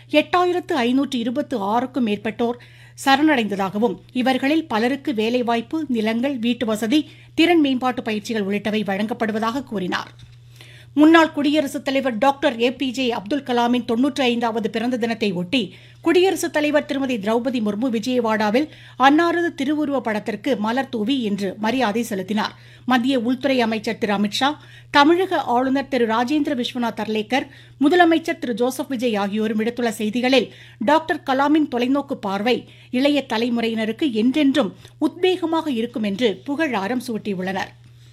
எட்டாயிரத்து ஐநூற்று இருபத்து ஆறுக்கும் மேற்பட்டோர் சரணடைந்ததாகவும் இவர்களில் பலருக்கு வேலைவாய்ப்பு நிலங்கள் வீட்டு வசதி திறன் மேம்பாட்டு பயிற்சிகள் உள்ளிட்டவை வழங்கப்படுவதாக கூறினார் முன்னாள் குடியரசுத் தலைவர் doctor A P J Abdul கலாமின் தொன்னூற்றி ஐந்தாவது பிறந்த தினத்தை ஒட்டி குடியரசுத் தலைவர் திருமதி திரௌபதி முர்மு விஜயவாடாவில் அன்னாரது திருவுருவ படத்திற்கு மலர் தூவி இன்று மரியாதை செலுத்தினார் மத்திய உள்துறை அமைச்சர் திரு அமித்ஷா தமிழக ஆளுநர் திரு ராஜேந்திர விஸ்வநாத் அர்லேக்கர் முதலமைச்சர் திரு ஜோசப் விஜய் ஆகியோரும் விடுத்துள்ள செய்திகளில் டாக்டர் கலாமின் தொலைநோக்கு பார்வை இளைய தலைமுறையினருக்கு என்றென்றும் உத்வேகமாக இருக்கும் என்று புகழாரம் சூட்டியுள்ளனர்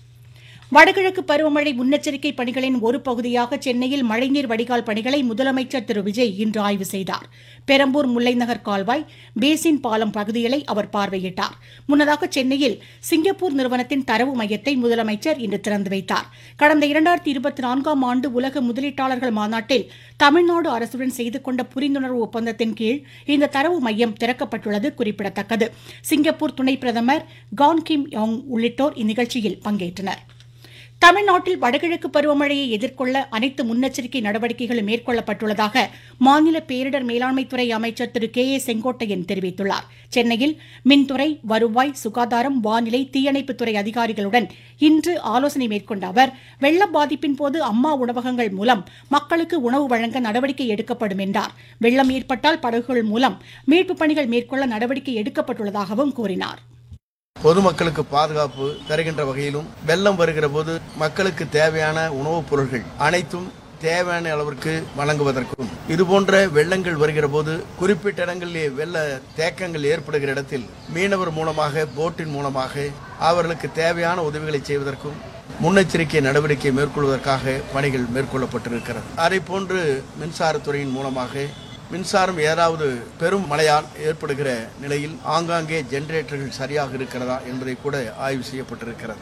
வடகிழக்கு பருவமழை முன்னெச்சரிக்கை பணிகளின் ஒரு பகுதியாக சென்னையில் மழைநீர் வடிகால் பணிகளை முதலமைச்சர் திரு விஜய் இன்று ஆய்வு செய்தார் பெரம்பூர் முல்லைநகர் கால்வாய் பேசின் பாலம் பகுதிகளை அவர் பார்வையிட்டார் முன்னதாக சென்னையில் சிங்கப்பூர் நிறுவனத்தின் தரவு மையத்தை முதலமைச்சர் இன்று திறந்து வைத்தார் கடந்த இரண்டாயிரத்தி இருபத்தி நான்காம் ஆண்டு உலக முதலீட்டாளர்கள் மாநாட்டில் தமிழ்நாடு அரசுடன் செய்து கொண்ட புரிந்துணர்வு ஒப்பந்தத்தின் கீழ் இந்த தரவு மையம் திறக்கப்பட்டுள்ளது குறிப்பிடத்தக்கது சிங்கப்பூர் துணை பிரதமர் கான் கிம் யோங் உள்ளிட்டோர் இந்நிகழ்ச்சியில் பங்கேற்றனர் தமிழ்நாட்டில் வடகிழக்கு பருவமழையை எதிர்கொள்ள அனைத்து முன்னெச்சரிக்கை நடவடிக்கைகளும் மேற்கொள்ளப்பட்டுள்ளதாக மாநில பேரிடர் மேலாண்மைத்துறை அமைச்சர் திரு கே ஏ செங்கோட்டையன் தெரிவித்துள்ளார் சென்னையில் மின்துறை வருவாய் சுகாதாரம் வானிலை தீயணைப்புத்துறை அதிகாரிகளுடன் இன்று ஆலோசனை மேற்கொண்ட அவர் வெள்ள பாதிப்பின் போது அம்மா உணவகங்கள் மூலம் மக்களுக்கு உணவு வழங்க நடவடிக்கை எடுக்கப்படும் என்றார் வெள்ளம் ஏற்பட்டால் படகுகள் மூலம் மீட்புப் பணிகள் மேற்கொள்ள நடவடிக்கை எடுக்கப்பட்டுள்ளதாகவும் கூறினார் பொதுமக்களுக்கு பாதுகாப்பு தருகின்ற வகையிலும் வெள்ளம் வருகிற போது மக்களுக்கு தேவையான உணவுப் பொருட்கள் அனைத்தும் தேவையான அளவிற்கு வழங்குவதற்கும் இதுபோன்ற வெள்ளங்கள் வருகிற போது குறிப்பிட்ட இடங்களிலே வெள்ள தேக்கங்கள் ஏற்படுகிற இடத்தில் மீனவர் மூலமாக போட்டின் மூலமாக அவர்களுக்கு தேவையான உதவிகளை செய்வதற்கும் முன்னெச்சரிக்கை நடவடிக்கை மேற்கொள்வதற்காக பணிகள் மேற்கொள்ளப்பட்டிருக்கிறது அதே போன்று மின்சாரத்துறையின் மூலமாக மின்சாரம் ஏதாவது பெரும் மழையால் ஏற்படுகிற நிலையில் ஆங்காங்கே ஜெனரேட்டர்கள் சரியாக இருக்கிறதா என்பதை கூட ஆய்வு செய்யப்பட்டிருக்கிறது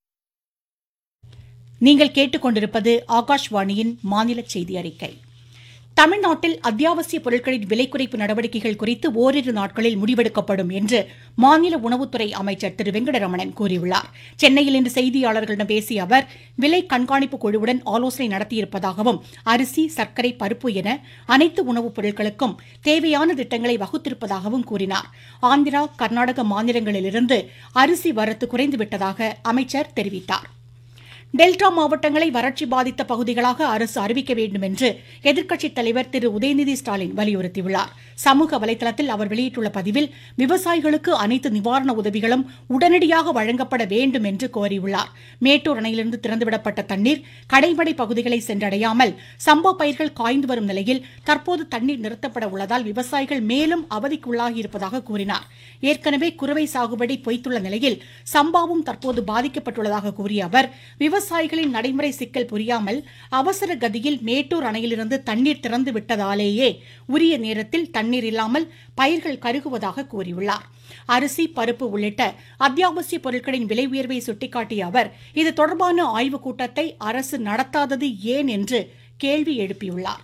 நீங்கள் கேட்டுக்கொண்டிருப்பது ஆகாஷ்வாணியின் மாநில செய்தி அறிக்கை தமிழ்நாட்டில் அத்தியாவசிய பொருட்களின் விலை குறைப்பு நடவடிக்கைகள் குறித்து ஓரிரு நாட்களில் முடிவெடுக்கப்படும் என்று மாநில உணவுத்துறை அமைச்சர் திரு வெங்கடரமணன் கூறியுள்ளார் சென்னையில் இன்று செய்தியாளர்களிடம் பேசிய அவர் விலை கண்காணிப்பு குழுவுடன் ஆலோசனை நடத்தியிருப்பதாகவும் அரிசி சர்க்கரை பருப்பு என அனைத்து உணவுப் பொருட்களுக்கும் தேவையான திட்டங்களை வகுத்திருப்பதாகவும் கூறினார் ஆந்திரா கர்நாடக மாநிலங்களிலிருந்து அரிசி வரத்து குறைந்துவிட்டதாக அமைச்சர் தெரிவித்தார் டெல்டா மாவட்டங்களை வறட்சி பாதித்த பகுதிகளாக அரசு அறிவிக்க வேண்டும் என்று எதிர்க்கட்சித் தலைவர் திரு உதயநிதி ஸ்டாலின் வலியுறுத்தியுள்ளார் சமூக வலைதளத்தில் அவர் வெளியிட்டுள்ள பதிவில் விவசாயிகளுக்கு அனைத்து நிவாரண உதவிகளும் உடனடியாக வழங்கப்பட வேண்டும் என்று கோரியுள்ளார் மேட்டூர் அணையிலிருந்து திறந்துவிடப்பட்ட தண்ணீர் கடைமடை பகுதிகளை சென்றடையாமல் சம்பா பயிர்கள் காய்ந்து வரும் நிலையில் தற்போது தண்ணீர் நிறுத்தப்பட உள்ளதால் விவசாயிகள் மேலும் அவதிக்குள்ளாகியிருப்பதாக கூறினார் ஏற்கனவே குறுவை சாகுபடி பொய்த்துள்ள நிலையில் சம்பாவும் தற்போது பாதிக்கப்பட்டுள்ளதாக கூறிய அவர் விவசாயிகளின் நடைமுறை சிக்கல் புரியாமல் அவசர கதியில் மேட்டூர் அணையிலிருந்து தண்ணீர் திறந்து விட்டதாலேயே உரிய நேரத்தில் தண்ணீர் இல்லாமல் பயிர்கள் கருகுவதாக கூறியுள்ளார் அரிசி பருப்பு உள்ளிட்ட அத்தியாவசிய பொருட்களின் விலை உயர்வை சுட்டிக்காட்டிய அவர் இது தொடர்பான ஆய்வுக் கூட்டத்தை அரசு நடத்தாதது ஏன் என்று கேள்வி எழுப்பியுள்ளார்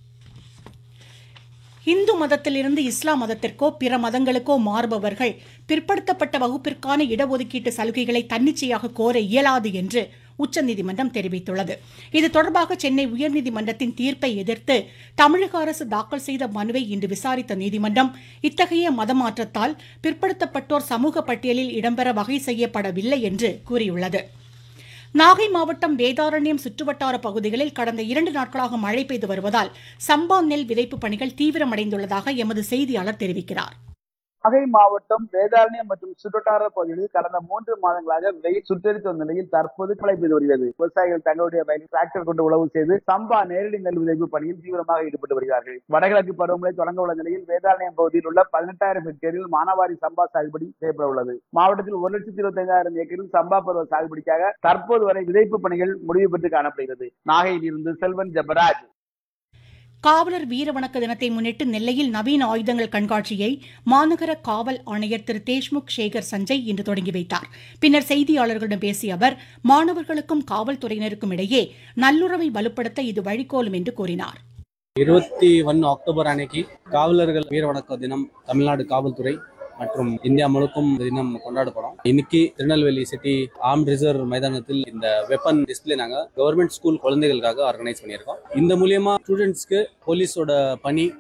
இந்து மதத்திலிருந்து இஸ்லாம் மதத்திற்கோ பிற மதங்களுக்கோ மாறுபவர்கள் பிற்படுத்தப்பட்ட வகுப்பிற்கான இடஒதுக்கீட்டு சலுகைகளை தன்னிச்சையாக கோர இயலாது என்று உச்சநீதிமன்றம் தெரிவித்துள்ளது இது தொடர்பாக சென்னை உயர்நீதிமன்றத்தின் தீர்ப்பை எதிர்த்து தமிழக அரசு தாக்கல் செய்த மனுவை இன்று விசாரித்த நீதிமன்றம் இத்தகைய மதமாற்றத்தால் பிற்படுத்தப்பட்டோர் சமூக பட்டியலில் இடம்பெற வகை செய்யப்படவில்லை என்று கூறியுள்ளது நாகை மாவட்டம் வேதாரண்யம் சுற்றுவட்டார பகுதிகளில் கடந்த இரண்டு நாட்களாக மழை பெய்து வருவதால் சம்பா நெல் விதைப்பு பணிகள் தீவிரமடைந்துள்ளதாக எமது செய்தியாளர் தெரிவிக்கிறார் நாகை மாவட்டம் வேதாரண்யம் மற்றும் சுற்றுவட்டார பகுதிகளில் கடந்த மூன்று மாதங்களாக வெயில் சுட்டரித்து வந்த நிலையில் தற்போது மழை பெய்து வருகிறது விவசாயிகள் தங்களுடைய வயலில் டிராக்டர் கொண்டு உழவு செய்து சம்பா நேரடி நெல் விதைப்பு பணியில் தீவிரமாக ஈடுபட்டு வருகிறார்கள் வடகிழக்கு பருவமழை தொடங்க உள்ள நிலையில் வேதாரண்யம் பகுதியில் உள்ள பதினெட்டாயிரம் ஹெக்டேரில் மானாவாரி சம்பா சாகுபடி செய்யப்பட உள்ளது மாவட்டத்தில் ஒரு லட்சத்தி இருபத்தி ஐந்தாயிரம் ஏக்கரில் சம்பா பருவ சாகுபடிக்காக தற்போது வரை விதைப்பு பணிகள் முடிவு பெற்று காணப்படுகிறது நாகையில் இருந்து செல்வன் ஜபராஜ் காவலர் வீர வணக்க தினத்தை முன்னிட்டு நெல்லையில் நவீன ஆயுதங்கள் கண்காட்சியை மாநகர காவல் ஆணையர் திரு தேஷ்முக் சேகர் சஞ்சய் இன்று தொடங்கி வைத்தார் பின்னர் செய்தியாளர்களிடம் பேசிய அவர் மாணவர்களுக்கும் காவல்துறையினருக்கும் இடையே நல்லுறவை வலுப்படுத்த இது வழிகோலும் என்று கூறினார் இருபத்தி ஒன்று அக்டோபர் அன்னைக்கு காவலர்கள் வீர வணக்க தினம் தமிழ்நாடு காவல்துறை மற்றும் இந்தியா முழுக்கும் இந்த தினம் கொண்டாடப்படும் இன்னைக்கு திருநெல்வேலி சிட்டி ஆர்ம் ரிசர்வ் மைதானத்தில் இந்த வெப்பன் டிஸ்பிளே நாங்க கவர்மெண்ட் ஸ்கூல் குழந்தைகளுக்காக ஆர்கனைஸ் பண்ணியிருக்கோம் இந்த மூலியமா ஸ்டூடெண்ட்ஸ்க்கு போலீஸோட பணி